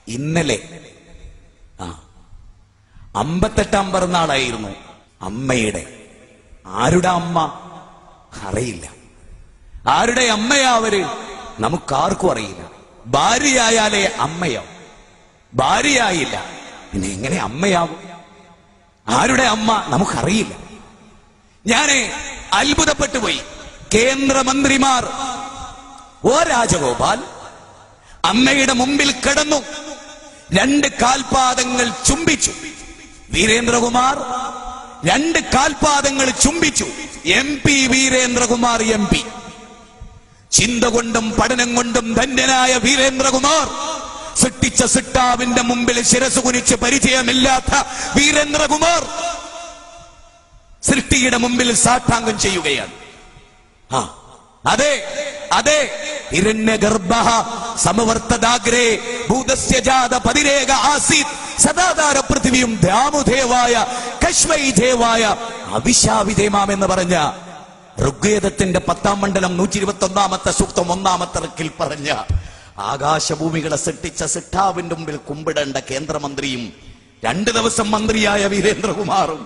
ഇന്നലെ ആ അമ്പത്തെട്ടാം പിറന്നാളായിരുന്നു അമ്മയുടെ ആരുടെ അമ്മ അറിയില്ല ആരുടെ അമ്മയാ അവര് നമുക്കാർക്കും അറിയില്ല ഭാര്യയായാലേ അമ്മയോ ഭാര്യയായില്ല പിന്നെ എങ്ങനെ അമ്മയാവും ആരുടെ അമ്മ നമുക്കറിയില്ല ഞാന് അത്ഭുതപ്പെട്ടു പോയി കേന്ദ്രമന്ത്രിമാർ ഓ രാജഗോപാൽ അമ്മയുടെ മുമ്പിൽ കിടന്നു രണ്ട് കാൽപാദങ്ങൾ ചുംബിച്ചു വീരേന്ദ്രകുമാർ രണ്ട് കാൽപാദങ്ങൾ ചുംബിച്ചു M P Veerendrakumar M P ചിന്ത കൊണ്ടും പഠനം കൊണ്ടും ധന്യനായ വീരേന്ദ്രകുമാർ സൃഷ്ടിച്ച സിട്ടാവിന്റെ മുമ്പിൽ ശിരസ് കുനിച്ച് പരിചയമില്ലാത്ത വീരേന്ദ്രകുമാർ സൃഷ്ടിയുടെ മുമ്പിൽ സാഷ്ടാംഗം ചെയ്യുകയാണ് ആ അതെ അതെ ഹിരണ്യഗർഭ സമവർത്തദാഗ്രേ ഭൂതസ്യ ജാത പതിരേക ആസീത് സദാധാര പൃഥിവിയും ദ്യാമുദേവായ കശ്മൈദേവായ അവിശാവിധേമാം എന്ന് പറഞ്ഞ ഋഗ്വേദത്തിന്റെ പത്താം മണ്ഡലം നൂറ്റി ഇരുപത്തി ഒന്നാമത്തെ സൂക്തം ഒന്നാമത്തെ റക്കിൽ പറഞ്ഞ ആകാശഭൂമികളെ സൃഷ്ടിച്ച സിട്ടാവിന്റെ മുമ്പിൽ കുമ്പിടേണ്ട കേന്ദ്രമന്ത്രിയും രണ്ടു ദിവസം മന്ത്രിയായ വീരേന്ദ്രകുമാറും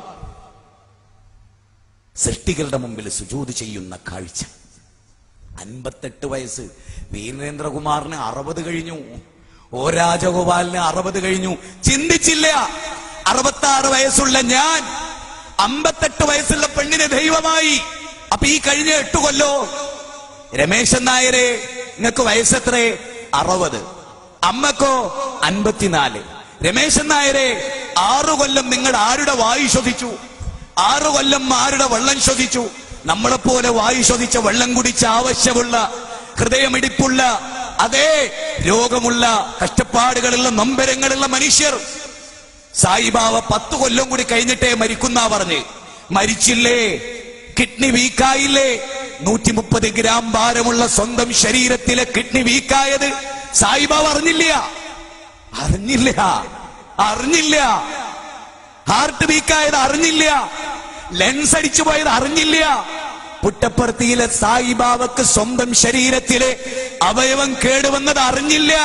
സൃഷ്ടികളുടെ മുമ്പിൽ സുജൂത് ചെയ്യുന്ന കാഴ്ച അൻപത്തെട്ട് വയസ്സ് വീരേന്ദ്രകുമാറിന് അറുപത് കഴിഞ്ഞു ഓ രാജഗോപാലിന് അറുപത് കഴിഞ്ഞു ചിന്തിച്ചില്ല അറുപത്തി ആറ് വയസ്സുള്ള ഞാൻ അമ്പത്തെട്ട് വയസ്സുള്ള പെണ്ണിന് ദൈവമായി അപ്പൊ ഈ കഴിഞ്ഞ എട്ട് കൊല്ലോ രമേശൻ നായരെ നിങ്ങൾക്ക് വയസ്സെത്രേ അറുപത് അമ്മക്കോ അൻപത്തിനാല് രമേശൻ നായരെ ആറു കൊല്ലം നിങ്ങൾ ആരുടെ വായു ശ്വസിച്ചു ആറു കൊല്ലം ആരുടെ വെള്ളം ശ്വസിച്ചു നമ്മളെപ്പോലെ വായു ശ്വസിച്ച വെള്ളം കുടിച്ച ആവശ്യമുള്ള ഹൃദയമിടിപ്പുള്ള അതേ രോഗമുള്ള കഷ്ടപ്പാടുകളുള്ള നൊമ്പരങ്ങളുള്ള മനുഷ്യർ സായിബാവ പത്ത് കൊല്ലം കൂടി കഴിഞ്ഞിട്ടേ മരിക്കുന്ന പറഞ്ഞ് മരിച്ചില്ലേ കിഡ്നി വീക്കായില്ലേ നൂറ്റി മുപ്പത് ഗ്രാം ഭാരമുള്ള സ്വന്തം ശരീരത്തിലെ കിഡ്നി വീക്കായത് സായിബാവ അറിഞ്ഞില്ല അറിഞ്ഞില്ല അറിഞ്ഞില്ല ഹാർട്ട് വീക്കായത് അറിഞ്ഞില്ല ലെൻസ് അടിച്ചു പോയത് അറിഞ്ഞില്ല പുട്ടപ്പർത്തിയിലെ സായിബാവക്ക് സ്വന്തം ശരീരത്തിലെ അവയവം കേടുവന്നത് അറിഞ്ഞില്ല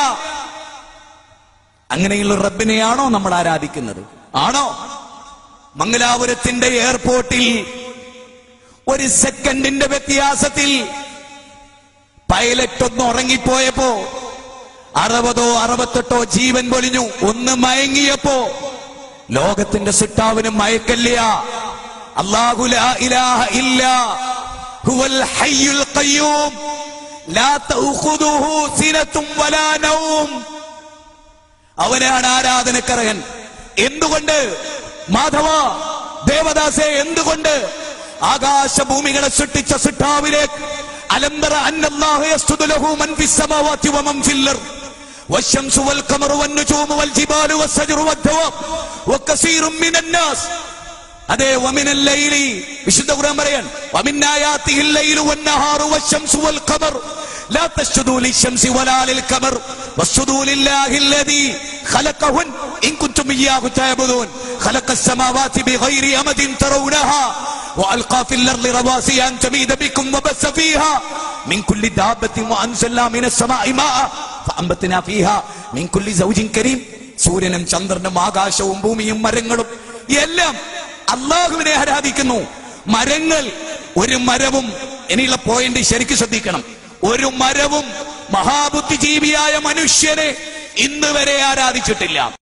അങ്ങനെയുള്ള റബ്ബിനെയാണോ നമ്മൾ ആരാധിക്കുന്നത് ആണോ മംഗലാപുരത്തിന്റെ എയർപോർട്ടിൽ ഒരു സെക്കൻഡിന്റെ വ്യത്യാസത്തിൽ പൈലറ്റ് ഒന്ന് ഉറങ്ങിപ്പോയപ്പോ അറുപതോ അറുപത്തെട്ടോ ജീവൻ പൊലിഞ്ഞു ഒന്ന് മയങ്ങിയപ്പോ ലോകത്തിന്റെ സിട്ടാവിന് മയക്കല്ല അല്ലാഹു ലാ ഇലാഹ ഇല്ലാ ഹുവൽ ഹയ്യുൽ ഖയ്യൂം ലാ തഅഖുദുഹു സിനത്തും വലാ നൗം അവനാണ് ആരാധനക്കറകൻ എന്തുകൊണ്ട് മാധവ ദേവദാസെ എന്തുകൊണ്ട് ആകാശഭൂമികളെ സൃഷ്ടിച്ച സിട്ടാവിലേക്ക് അലംബറ അന്നല്ലാഹു യസ്തുദു ലഹു മൻ ഫിസ് സമാവാതി വമൻ ഫിൽ അർദ് والشمس والقمر والنجوم والجبال والشجر والدواب وكثير من الناس അതെ വമിനൽ ലൈലി വിശുദ്ധ ഖുർആൻ പറയാൻ വമിൻ ആയാതിഹിൽ ലൈലു വന്നഹാറു വശംസു വൽ ഖമർ لا تسجدوا للشمس ولا للقمر واسجدوا لله الذي خلقهن إن كنتم إياه تعبدون خلق السماوات بغير أمد ترونها وألقى في الأرض رواسي أن تميد بكم وبث فيها من كل دابة وأنزلنا من السماء ماء فأنبتنا فيها من كل زوج كريم സൂര്യനും ചന്ദ്രനും ആകാശവും ഭൂമിയും മരങ്ങളും എല്ലാം അള്ളാഹുവിനെ ആരാധിക്കുന്നു മരങ്ങൾ ഒരു മരവും ഇനിയുള്ള പോയിന്റ് ശരിക്കും ശ്രദ്ധിക്കണം ഒരു മരവും മഹാബുദ്ധിജീവിയായ മനുഷ്യനെ ഇന്ന് വരെ ആരാധിച്ചിട്ടില്ല